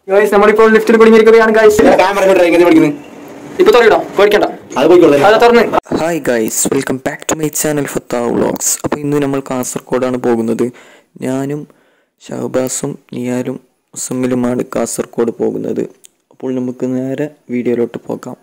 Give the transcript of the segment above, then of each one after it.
Guys നമ്മളിപ്പോൾ ലിഫ്റ്റിൽ കുടുങ്ങിയിരിക്കുകയാണ് guys camera എങ്ങനെ പഠിക്കുന്നത് ഇപ്പൊ തുറയിടാം പേടിക്കണ്ട അത് പോയിക്കോളൂ അത് തുറന്ന് hi guys welcome back to my channel Fatha vlogs അപ്പോൾ ഇന്ന് നമ്മൾ കാസർഗോഡാണ് പോകുന്നത് ഞാനും ഷഹബാസും നിയാലും മുസമ്മിലുമാണ് കാസർഗോഡ് പോകുന്നത് അപ്പോൾ നമുക്ക് നേരെ വീഡിയോയിലോട്ട് പോകാം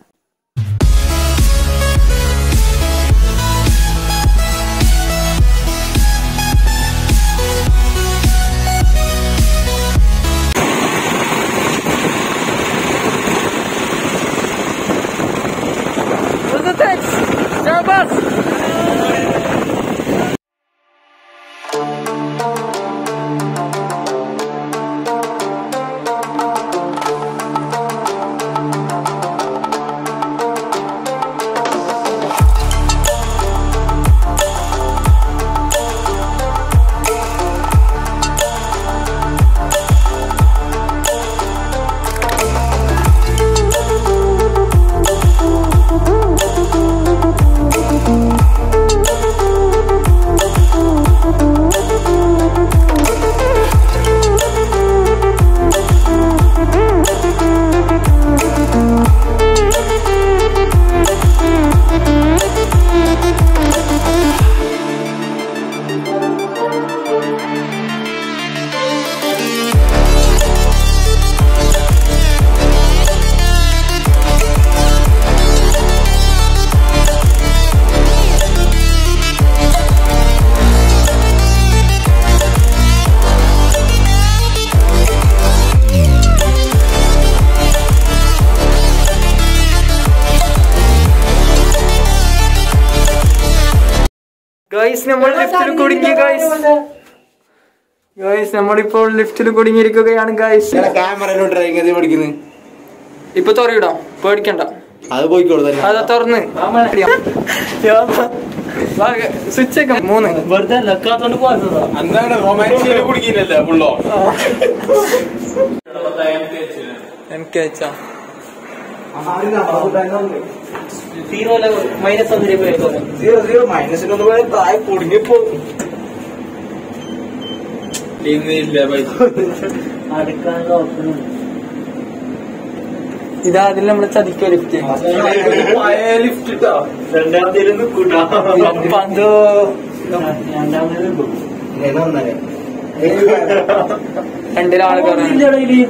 ഗൈസ് നമ്മൾ ലിഫ്റ്റിൽ കുടുങ്ങി ഗൈസ് ഗൈസ് നമ്മളിപ്പോൾ ലിഫ്റ്റിൽ കുടുങ്ങിയിരിക്കുകയാണ് ഗൈസ് ക്യാമറ എങ്ങനെ പഠിക്കുന്നത് ഇപ്പൊ തുറയിടാം പേടിക്കണ്ട അത് പോയിക്കോളൂ തന്നെ അത് തുറന്ന് സ്വിച്ച് ഒക്കെ മൂന്ന് എന്താണ് റൊമാൻസ് കുടിക്കില്ലല്ലേ പുള്ളോ എനിക്ക് അയച്ചാ സീറോ സീറോ മൈനസിനൊന്ന് പോയ താഴെ കുടുങ്ങിപ്പോ ഇല്ല പൈസ ഇതാ അതിൽ നമ്മള് ചതിക്കോ ലിഫ്റ്റ് ലിഫ്റ്റ് ഇട്ടോ അപ്പൊ അത് രണ്ടിലാള് കയറാൻ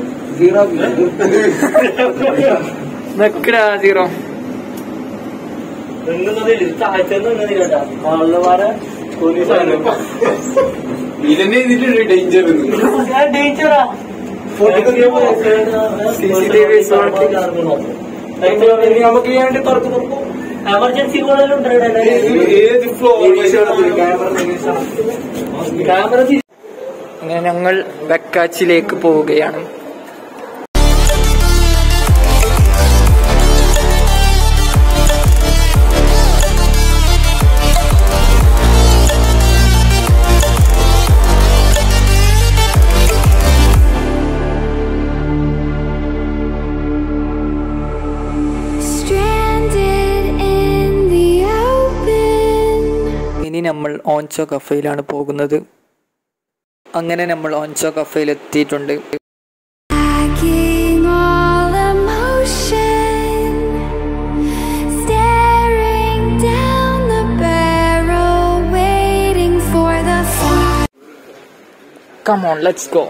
നിക്കടാ സീറോ ഇതിന്റെ ഇതിന്റെ ഡേഞ്ചർ നമുക്ക് വേണ്ടി തുറക്ക് തുറക്കും എമർജൻസി ഏത് ഫ്ലോ ക്യാമറ അങ്ങനെ ഞങ്ങൾ ബക്കാച്ചിലേക്ക് പോവുകയാണ് Stranded in the open. ഇനി നമ്മൾ ഓൺചോ കഫയിലാണ് പോകുന്നത് അങ്ങനെ നമ്മൾ ഓൺചോ കഫയിൽ എത്തിയിട്ടുണ്ട് Lacking all emotion. Staring down the barrel, waiting for the final come on let's go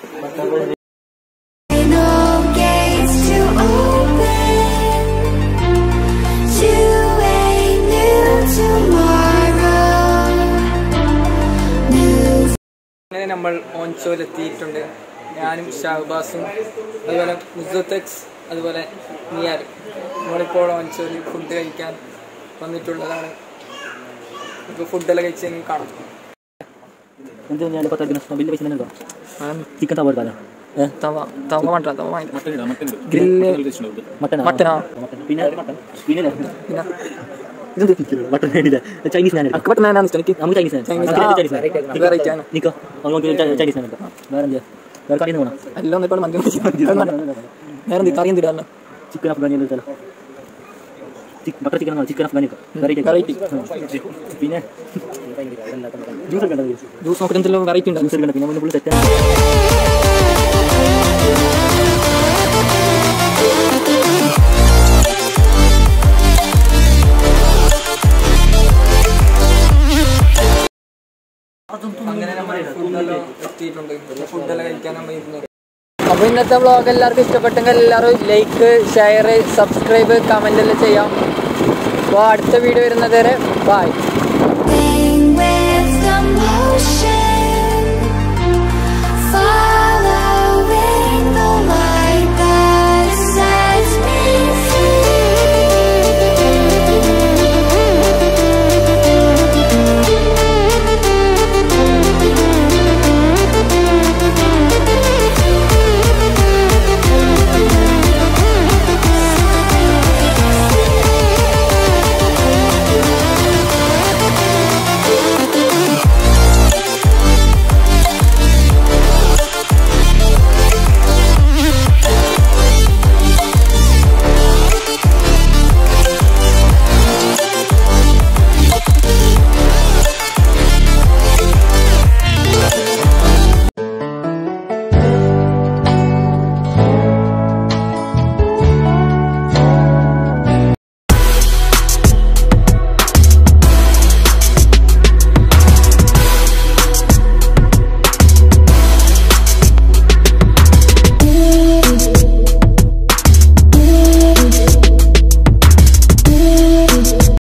gates to open to a new tomorrow. New അങ്ങനെ നമ്മൾ ഓൺചോയിൽ എത്തിയിട്ടുണ്ട് ഞാനും ഷാഹബാസും അതുപോലെ മുസത്തെക്സ് അതുപോലെ നിയാൽ നമ്മളിപ്പോൾ ഓൺചോയിൽ ഫുഡ് കഴിക്കാൻ വന്നിട്ടുള്ളതാണ് ഇപ്പോൾ ഫുഡെല്ലാം കഴിച്ച് ഇനി കാണാം ചിക്കൻ തവ എടുക്കാലോ തവ തവ വേണ്ട തവ വേണ്ട ഗ്രില്ല് മട്ടൻ മട്ടനാ പിന്നെ പിന്നെ പിന്നെ മട്ടൻ വേണ്ടില്ല ചൈനീസ് ഞാൻ അക്ക് മട്ടനാണ് ഇഷ്ടം എനിക്ക് നമുക്ക് ചൈനീസ് Chinese. ആ, വെറൈറ്റി ആണ് നിക്കോ നമുക്ക് ചൈനീസ് ഞാൻ വേറെ എന്താ വേറെ കറിയിൽ നിന്ന് വേണം എല്ലാം ഇപ്പോൾ മന്തി വേറെ എന്ത് കറി എന്തിടാല്ലോ ചിക്കൻ അഫ്ഗാനി എടുത്താലോ butter chicken chicken Afghani variety Variety. പിന്നെ ജ്യൂസ് ഒക്കെ ഉണ്ടോ ജ്യൂസ് നോക്കിട്ട് എന്തെല്ലാം വെറൈറ്റി ഉണ്ട് ജ്യൂസ് എടുക്കണ്ട പിന്നെ ഫുള്ള് സെറ്റ് ഫുഡെല്ലാം കഴിക്കാൻ നമ്മൾ ഇരുന്നത് അപ്പോൾ ഇന്നത്തെ വ്ളോഗ് എല്ലാവർക്കും ഇഷ്ടപ്പെട്ടെങ്കിൽ എല്ലാവരും ലൈക്ക് ഷെയർ സബ്സ്ക്രൈബ് കമൻ്റ് എല്ലാം ചെയ്യാം അപ്പോൾ അടുത്ത വീഡിയോ വരുന്നത് വരെ bye Playing with the motion